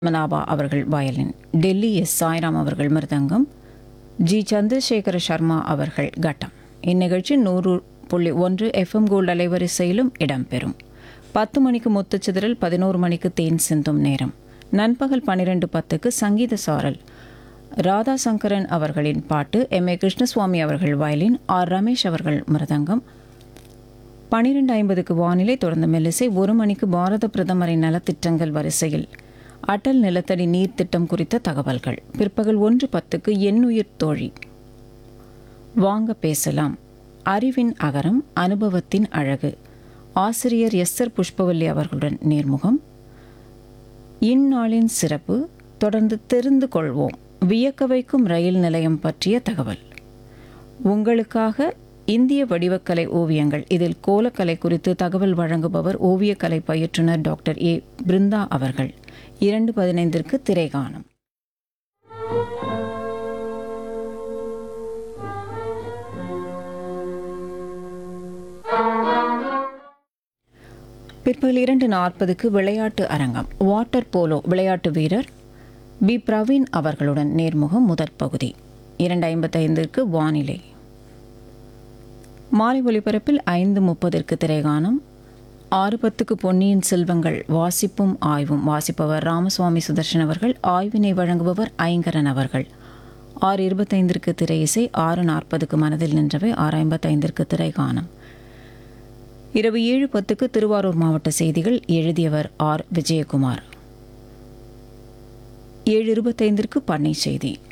மனாபா அவர்கள் violin Delhi S Sairam அவர்கள் மிருதங்கம் G Chandrasekhar Sharma அவர்கள் கட்டம் இந்நிகழ்ச்சி நூறு புள்ளி ஒன்று எஃப்எம் கோல்டு அலைவரிசையிலும் இடம்பெறும் பத்து மணிக்கு முத்துச்சிதறல் பதினோரு மணிக்கு தேன் சிந்தும் நேரம் நண்பகல் பன்னிரெண்டு பத்துக்கு சங்கீத சாரல் ராதா சங்கரன் அவர்களின் பாட்டு எம் ஏ கிருஷ்ணசுவாமி அவர்கள் வயலின் ஆர் ரமேஷ் அவர்கள் மிருதங்கம் பனிரெண்டு ஐம்பதுக்கு வானிலை தொடர்ந்து மெல்லிசை ஒரு மணிக்கு பாரத பிரதமரின் நலத்திட்டங்கள் வரிசையில் அடல் நிலத்தடி நீர் திட்டம் குறித்த தகவல்கள் பிற்பகல் ஒன்று பத்துக்கு எண்ணுயிர் தோழி வாங்க பேசலாம் அறிவின் அகரம் அனுபவத்தின் அழகு ஆசிரியர் எஸ்ஆர் புஷ்பவல்லி அவர்களுடன் நேர்முகம் இந்நாளின் சிறப்பு தொடர்ந்து தெரிந்து கொள்வோம் வியக்க வைக்கும் ரயில் நிலையம் பற்றிய தகவல் உங்களுக்காக இந்திய வடிவக்கலை ஓவியங்கள் இதில் கோலக்கலை குறித்து தகவல் வழங்குபவர் ஓவியக்கலை பயிற்றுனர் டாக்டர் ஏ பிருந்தா அவர்கள் இரண்டு பதினைந்திற்கு திரைகாணம் பிற்பகல் இரண்டு நாற்பதுக்கு விளையாட்டு அரங்கம் வாட்டர் போலோ விளையாட்டு வீரர் பி பிரவீன் அவர்களுடன் நேர்முகம் முதற் பகுதி இரண்டு ஐம்பத்தைந்திற்கு வானிலை மாலை ஒலிபரப்பில் ஐந்து முப்பதற்கு திரைகானம் ஆறு பத்துக்கு பொன்னியின் செல்வங்கள் வாசிப்பும் ஆய்வும் வாசிப்பவர் ராமசுவாமி சுதர்ஷன் அவர்கள் ஆய்வினை வழங்குபவர் ஐங்கரன் அவர்கள் ஆறு இருபத்தைந்திற்கு திரை இசை ஆறு நாற்பதுக்கு மனதில் நின்றவை ஆறு ஐம்பத்தைந்திற்கு திரைகானம் இரவு ஏழு பத்துக்கு திருவாரூர் மாவட்ட செய்திகள் எழுதியவர் ஆர் விஜயகுமார் ஏழு இருபத்தைந்திற்கு பண்ணை செய்தி